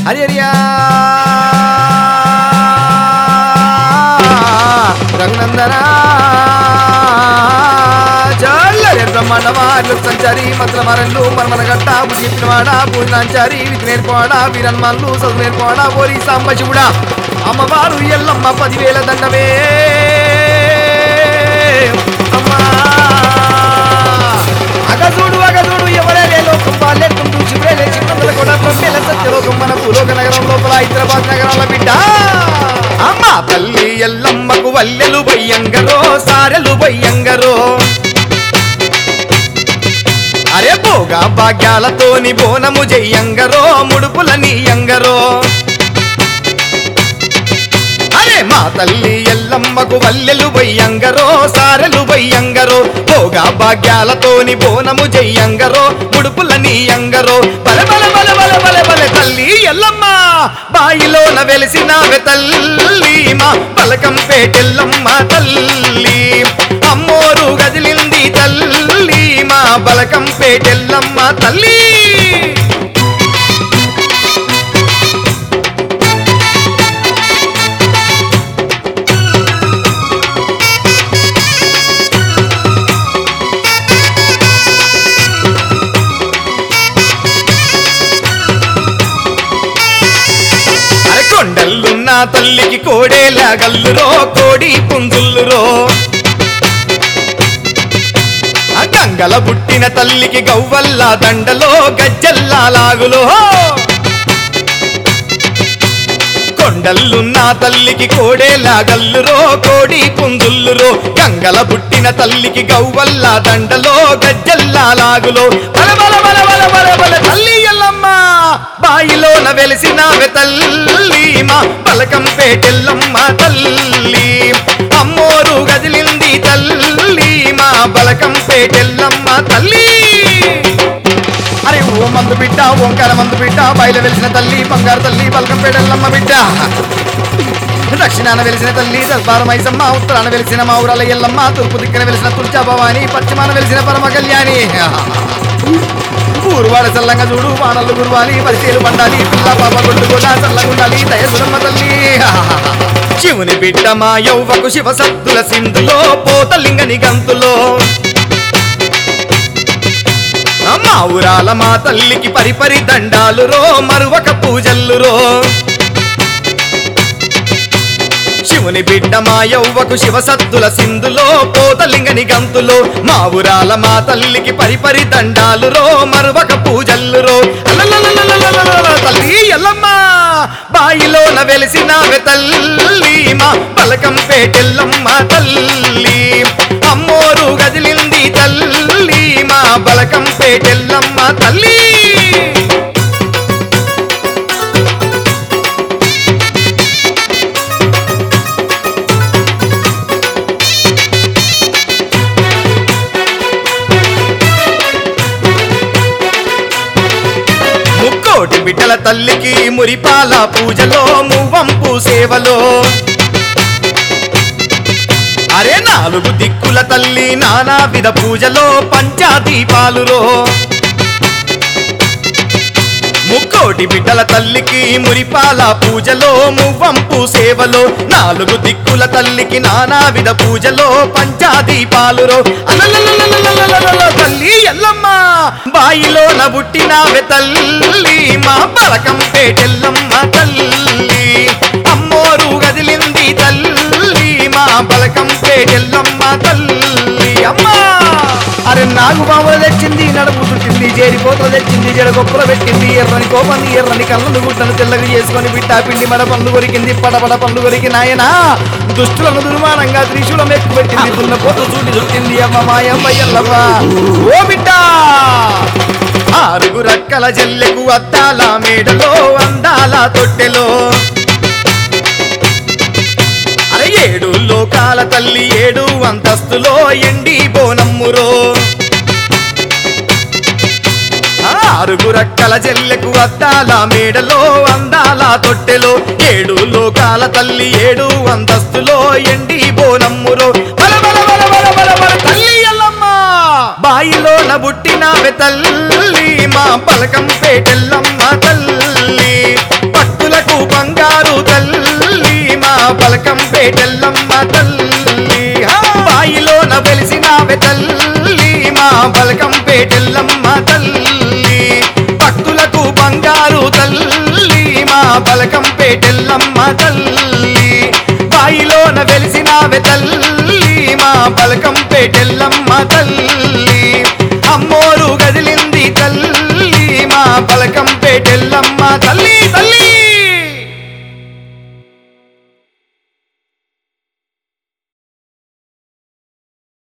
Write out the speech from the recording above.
హరియరియా రఘునందనా చల్లరే బ్రహ్మాండ వారు సంచారి మంత్ర మరళ్ళు మర్మన గట్ట బుద్ధి చెప్పినవాడ పూజనాంచారి విధి నేర్పవాడ వీరన్మల్లు చదువు నేర్పవాడ ఓరి సాంబ శివుడా అమ్మవారు ఎల్లమ్మ పదివేల దండమే అమ్మా అగజూడు అగజూడు ఎవరే లోకం వాళ్ళెక్కుంటూ శివుడే చిన్నందుల కూడా ప్రొమ్మేల సత్యలోకం మన పులోక నగరం లోపల హైదరాబాద్ నగరంలో బిడ్డ అమ్మ తల్లి ఎల్లమ్మకు వల్లెలు బయ్యంగరో సారెలు బయ్యంగరో అరే పోగా భాగ్యాలతోని బోనము జయ్యంగరో ముడుపుల నీయంగరో అరే మా తల్లి ఎల్లమ్మకు వల్లెలు బయ్యంగరో సారెలు బయ్యంగరో పోగా భాగ్యాలతోని బోనము జయ్యంగరో ముడుపుల నీయంగరో బల బల బల బల బల బల తల్లి ఎల్లమ్మ బాయిలోన వెలిసినావె తల్లి మా పలకం పేటెల్లమ్మ తల్లి అమ్మోరు గదిలింది తల్లి మా బలకం పేటెల్లమ్మ తల్లి అరే కొండల్లున్న తల్లికి కోడేలా గల్లురో కోడి పుంజుల్లురో ఆ గంగల పుట్టిన తల్లికి గవ్వల్లా దండలో గజ్జల్లా లాగులో కొండల్లున్న తల్లికి కోడేలా గల్లురో కోడి పుంజుల్లురో గంగల పుట్టిన తల్లికి గవ్వల్లా దండలో గజ్జల్లా లాగులో బల బల బల బల బల బల తల్లి ఎల్లమ్మ బాయిలోన వెలిసినావె తల్లి మా పలకం పేటెల్లమ్మ తల్లి అమ్మోరు గదిలింది తల్లి మా బలకం పేటెల్లమ్మ తల్లి అరే ఓ మందు బిడ్డ ఓంకార మందు బిడ్డ బయలు వెలిసిన తల్లి బంగారు తల్లి బలకం పేటెల్లమ్మ బిడ్డ దక్షిణాన వెలిసిన తల్లి దర్బార మైసమ్మ ఉత్తరాన వెలిసిన మా ఊరాల ఎల్లమ్మ తూర్పు దిక్కున వెలిసిన తుర్చా భవాని పశ్చిమాన వెలిసిన పరమ కళ్యాణి ఊరువాడ చల్లంగా చూడు వానలు గురువాలి పరిచయలు పండాలి పిల్ల పాప కొట్టుకోడా చల్లగుండాలి దయసురమ్మ తల్లి శివుని బిడ్డ మా యౌవకు శివ సత్తుల సింధులో పోతలింగని గంతులో మా ఊరాల మా తల్లికి పరిపరి దండాలు రో మరువక పూజల్లు రో శివుని బిడ్డ మా యౌవకు శివ సత్తుల సింధులో పోతలింగని గంతులో మా ఊరాల మా తల్లికి పరిపరి దండాలు రో మరువక పూజల్లు రో అలలలలలలలలల తల్లి ఎల్లమ్మ బాయిలోన వెలిసినావె తల్లి మా పలకం పేటెల్లమ్మ తల్లి అమ్మోరు గదిలింది తల్లి మా బలకం పేటెల్లమ్మ తల్లి ముక్కోటి బిడ్డల తల్లికి మురిపాల పూజలో మువ్వంపు సేవలో అరే నాలుగు దిక్కుల తల్లి నానా విధ పూజలో పంచాదీపాలులో ముక్కోటి బిడ్డల తల్లికి మురిపాల పూజలో మువ్వంపు సేవలో నాలుగు దిక్కుల తల్లికి నానా విధ పూజలో పంచాదీపాలురో అలలలలలలలలల తల్లి ఎల్లమ్మ బాయిలో నబుట్టినావె తల్లి మా బలకం పేటెల్లమ్మ తల్లి అమ్మోరు గదిలింది తల్లి మా బలకం పేటెల్లమ్మ తల్లి అమ్మా అరే నాగు బాములు తెచ్చింది నడుపు చుట్టింది చేరిపోతలు తెచ్చింది జడ గొప్పలు పెట్టింది ఎర్రని కోపంది ఎర్రని కళ్ళను గుట్టను తెల్లగా చేసుకొని బిడ్డ పిండి మడ పండు కొరికింది పడపడ పండు కొరికి నాయన దుష్టులను దుర్మానంగా త్రిశూలం ఎక్కువ పెట్టింది దున్న పోతు చూటి చుట్టింది అమ్మ మాయమ్మ ఎల్లమ్మ ఓ బిడ్డ ఆరుగు రక్కల జల్లెకు అద్దాల మేడలో అందాల తొట్టెలో అరే ఏడు లోకాల తల్లి ఏడు అంతస్తులో ఎండి బోనమ్మురో ఆరుగు రక్కల జల్లెకు అద్దాల మేడలో అందాల తొట్టెలో ఏడు లోకాల తల్లి ఏడు అంతస్తులో ఎండి బోనమ్మురో బల బల బల బల బల బల తల్లి ఎల్లమ్మ బాయిలోన పుట్టినావె తల్లి మా పలకం పేటెల్లమ్మ తల్లి పేటెల్లమ్మ తల్లి హా! బాయిలోన వెలిసినావె తల్లి మా బలకం పేటెల్లమ్మ తల్లి భక్తులకు బంగారు తల్లి మా బలకం పేటెల్లమ్మ తల్లి బాయిలోన వెలిసినావె తల్లి మా బలకం